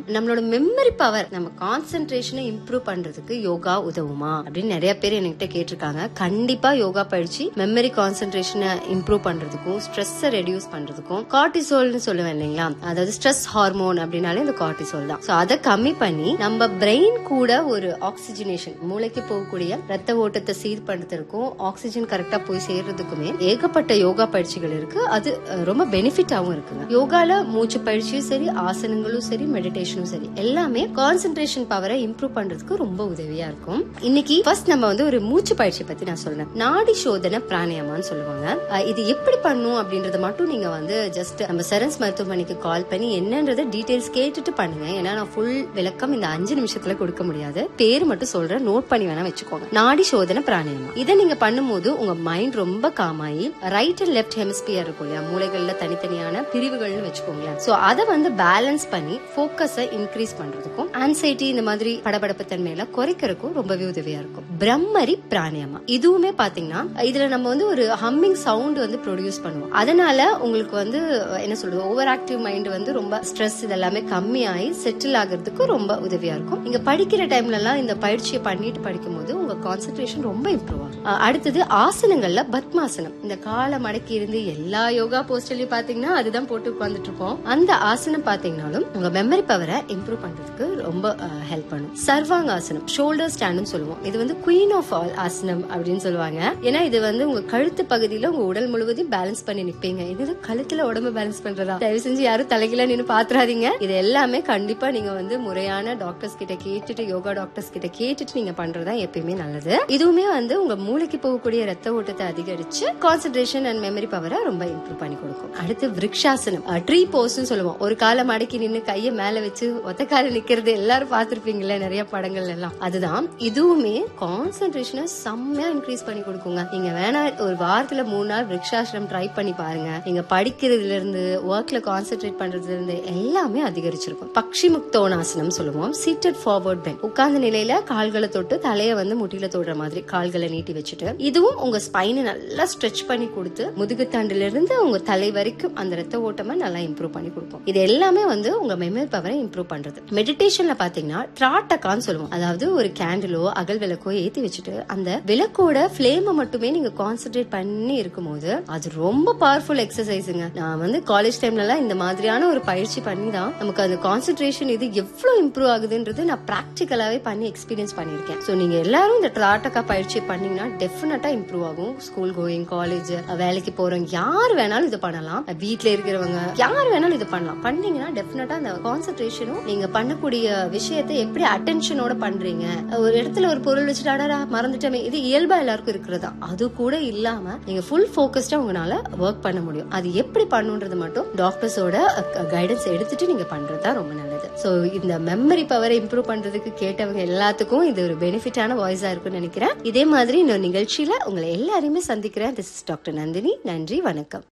நம்மளோட memory power நம்ம கான்சென்ட்ரேஷனை improve பண்றதுக்கு யோகா உதவுமா அப்படின்னு நிறைய பேர் என்கிட்ட கேட்டிருக்காங்க கண்டிப்பா யோகா பயிற்சி மெமரி கான்சென்ட்ரேஷனை இம்ப்ரூவ் பண்றதுக்கும் ஸ்ட்ரெஸ்ஸை ரெடியூஸ் பண்றதுக்கும் கார்டிசோல்னு சொல்லுவேன் இல்லைங்களா அதாவது ஸ்ட்ரெஸ் ஹார்மோன் அப்படின்னாலே இந்த கார்டிசோல் தான் சோ அதை கம்மி பண்ணி நம்ம பிரெயின் கூட ஒரு ஆக்சிஜனேஷன் மூளைக்கு போகக்கூடிய ரத்த ஓட்டத்தை சீர் பண்றதுக்கும் ஆக்சிஜன் கரெக்டா போய் சேர்றதுக்குமே ஏகப்பட்ட யோகா பயிற்சிகள் இருக்கு அது அஹ், ரொம்ப பெனிஃபிட்டாவும் இருக்குங்க யோகால மூச்சு பயிற்சியும் சரி ஆசனங்களும் சரி மெடிடேஷனும் சரி எல்லாமே கான்சென்ட்ரேஷன் பவரை இம்ப்ரூவ் பண்றதுக்கு ரொம்ப உதவியா இருக்கும் இன்னைக்கு ஃபர்ஸ்ட் நம்ம வந்து ஒரு மூச்சு பயிற்சி பத்தி நான் சொல்றேன் நாடி சோதனை பிராணாயாமான்னு சொல்லுவாங்க அஹ், இது எப்படி பண்ணும் அப்படின்றத மட்டும் நீங்க வந்து ஜஸ்ட் நம்ம சரன்ஸ் மருத்துவமனைக்கு கால் பண்ணி என்னன்றத டீடைல்ஸ் கேட்டுட்டு பண்ணுங்க ஏன்னா நான் ஃபுல் விளக்கம் இந்த அஞ்சு நிமிஷத்துல கொடுக்க முடியாது பேர் மட்டும் சொல்றேன் நோட் பண்ணி வேணா வச்சுக்கோங்க நாடி சோதனை பிராணாயாமம் இதை நீங்க பண்ணும்போது உங்க மைண்ட் ரொம்ப காமாயி ரைட் அண்ட் லெஃப்ட் ஹெமிஸ்பியர் இருக்கும் இல்லையா மூளைகள்ல தனித்தனியான பிரிவுகள்னு வச்சுக்கோங்களேன் சோ அதை வந்து பேலன்ஸ் பண்ணி போக்கஸை இன்க்ரீஸ் பண்றதுக்கும் ஆன்சைட்டி இந்த மாதிரி படபடப்பு தன்மையில குறைக்கிறதுக்கும் ரொம்பவே உதவியா இருக்கும் பிரம்மரி பிராணாயாமா இதுவுமே பாத்தீங்கன்னா இதுல நம்ம வந்து ஒரு ஹம்மிங் சவுண்ட் வந்து ப்ரொடியூஸ் பண்ணுவோம் அதனால உங்களுக்கு வந்து என்ன சொல்றது ஓவர் ஆக்டிவ் மைண்ட் வந்து ரொம்ப ஸ்ட்ரெஸ் இதெல்லாமே கம்மியாகி செட்டில் ஆகிறதுக்கு ரொம்ப உதவியா இருக்கும் நீங்க படிக்கிற டைம்ல எல்லாம் இந்த பயிற்சியை பண்ணிட்டு படிக்கும்போது உங்க கான்சென்ட்ரேஷன் ரொம்ப இம்ப்ரூவ் ஆகும் அஹ் அடுத்தது ஆசனங்கள்ல பத்மாசனம் இந்த காலை மடக்கி இருந்து எல்லா யோகா போஸ்டர்லயும் பாத்தீங்கன்னா அதுதான் போட்டு உட்கார்ந்துட்டு இருப்போம் அந்த ஆசனம் பாத்தீங்கன்னாலும் உங்க மெமரி பவரை இம்ப்ரூவ் பண்றதுக்கு ரொம்ப ஹெல்ப் பண்ணும் சர்வாங்காசனம் ஷோல்டர் ஸ்டாண்ட்னு சொல்லுவோம் இது வந்து குயின் ஆஃப் ஆல் ஆசனம் அப்படின்னு சொல்லுவாங்க ஏன்னா இது வந்து உங்க கழுத்து பகுதியில உங்க உடல் முழுவதும் பேலன்ஸ் பண்ணி நிப்பீங்க இது கழுத்துல உடம்பு பேலன்ஸ் பண்றதா தயவு செஞ்சு யாரும் தலைகீழ நின்னு பாத்துறாதீங்க இது எல்லாமே கண்டிப்பா நீங்க வந்து முறையான டாக்டர்ஸ் கிட்ட கேட்டுட்டு யோகா டாக்டர்ஸ் கிட்ட கேட்டுட்டு நீங்க பண்றதா எப்பயுமே நல்லது இதுவுமே வந்து உங்க மூளைக்கு போகக்கூடிய ரத்த ஓட்டத்தை அதிகரிச்சு கான்சென்ட்ரேஷன் அண்ட் மெமரி பவரை ரொம்ப இம்ப்ரூவ் பண்ணி கொடுக்கும் அடுத்து விருக்ஷாசனம் ட்ரீ போஸ்ன்னு சொல்லுவோம் ஒரு காலை மடக்கி நின்னு கையை மேல வச்சு ஒத்த கால நிக்கிறது எல்லாரும் பாத்திருப்பீங்கல்ல நிறைய படங்கள் எல்லாம் அதுதான் இதுவுமே கான்சென்ட்ரேஷனை செம்மையா இன்க்ரீஸ் பண்ணி கொடுக்குங்க நீங்க வேணா ஒரு வாரத்துல மூணு நாள் விருக்ஷாசிரம் ட்ரை பண்ணி பாருங்க நீங்க படிக்கிறதுல இருந்து ஒர்க்ல கான்சென்ட்ரேட் பண்றதுல இருந்து எல்லாமே அதிகரிச்சிருக்கும் பக்ஷி முக்தோனாசனம் சொல்லுவோம் சீட்டட் ஃபார்வர்ட் பென் உட்கார்ந்த நிலையில கால்களை தொட்டு தலைய வந்து முட்டில தொடுற மாதிரி கால்களை நீட்டி வச்சுட்டு இதுவும் உங்க ஸ்பைனை நல்லா ஸ்ட்ரெச் பண்ணி கொடுத்து முதுகுத்தாண்டுல இருந்து உங்க தலை வரைக்கும் அந்த ரத்த ஓட்டமா நல்லா இம்ப்ரூவ் பண்ணி கொடுக்கும் இது எல்லாமே வந்து உங்க மெமரி பவரை இம்ப்ரூவ் பண்றது மெடிடேஷன்ல பாத்தீங்கன்னா ட்ராட்டக்கான்னு சொல்லுவோம் அதாவது ஒரு கேண்டிலோ அகல் விளக்கோ ஏத்தி வச்சுட்டு அந்த விளக்கோட ஃபிளேமை மட்டுமே நீங்க கான்சென்ட்ரேட் பண்ணி இருக்கும்போது அது ரொம்ப பவர்ஃபுல் எக்ஸசைஸுங்க நான் வந்து காலேஜ் டைம்ல எல்லாம் இந்த மாதிரியான ஒரு பயிற்சி பண்ணி தான் நமக்கு அந்த கான்சென்ட்ரேஷன் இது எவ்வளவு இம்ப்ரூவ் ஆகுதுன்றது நான் பிராக்டிக்கலாவே பண்ணி எக்ஸ்பீரியன்ஸ் பண்ணிருக்கேன் சோ நீங்க எல்லாரும் இந்த ட்ராட்டக்கா பயிற்சி பண்ணீங்கன்னா டெஃபினட்டா இம்ப்ரூவ் ஆகும் ஸ்கூல் கோயிங் காலேஜ் வேலைக்கு போறவங்க யார் வேணாலும் இது பண்ணலாம் வீட்ல இருக்கிறவங்க யார் வேணாலும் இது பண்ணலாம் பண்ணீங்கன்னா டெஃபினட்டா அந்த கான்சென்ட்ரேஷனும் நீங்க பண்ணக்கூடிய விஷயத்தை எப்படி அட்டென்ஷனோட பண்றீங்க ஒரு இடத்துல ஒரு பொருள் வச்சுட்டு அடடா மறந்துட்டோமே இது இயல்பா எல்லாருக்கும் இருக்கிறதா அது கூட இல்லாம நீங்க ஃபுல் போக்கஸ்டா உங்களால ஒர்க் பண்ண முடியும் அது எப்படி பண்ணுன்றது மட்டும் டாக்டர்ஸோட கைடன்ஸ் எடுத்துட்டு நீங்க பண்றதா ரொம்ப நல்லது சோ இந்த மெமரி பவரை இம்ப்ரூவ் பண்றதுக்கு கேட்டவங்க எல்லாத்துக்கும் இது ஒரு பெனிஃபிட்டான வாய்ஸா இருக்கும்னு நினைக்கிறேன் இதே மாதிரி இன்னொரு நிகழ்ச்சியில உங்களை எல்லாரையுமே சந்திக்கிறேன் திஸ் இஸ் டாக்டர் நந்தினி நன்றி வணக்கம்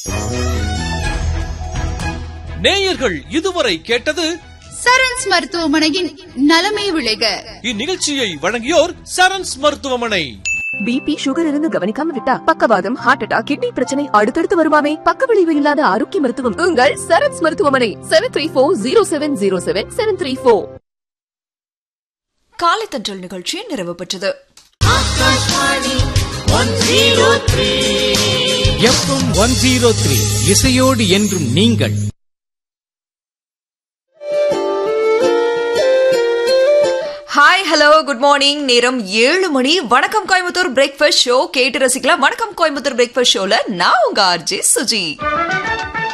நேயர்கள் இதுவரை கேட்டது சரண்ஸ் மருத்துவமனையின் நலமே விளைக இந்நிகழ்ச்சியை வழங்கியோர் சரண்ஸ் மருத்துவமனை பிபி சுகர் இருந்து கவனிக்காம விட்டா பக்கவாதம் ஹார்ட் அட்டாக் கிட்னி பிரச்சனை அடுத்தடுத்து வருமாமே பக்க விளைவு இல்லாத ஆரோக்கிய மருத்துவம் உங்கள் சரத்ஸ் மருத்துவமனை seven three four zero seven zero seven seven three four காலை தன்றல் நிகழ்ச்சி நிறைவு பெற்றது எஃப்எம் ஒன் ஜீரோ த்ரீ இசையோடு என்றும் நீங்கள் ஹாய் ஹலோ குட் மார்னிங் நேரம் ஏழு மணி வணக்கம் கோயம்புத்தூர் பிரேக்ஃபாஸ்ட் ஷோ கேட்டு ரசிக்கலாம் வணக்கம் கோயம்புத்தூர் பிரேக்ஃபாஸ்ட் ஷோல நான் உங்க ஆர்ஜே சுஜி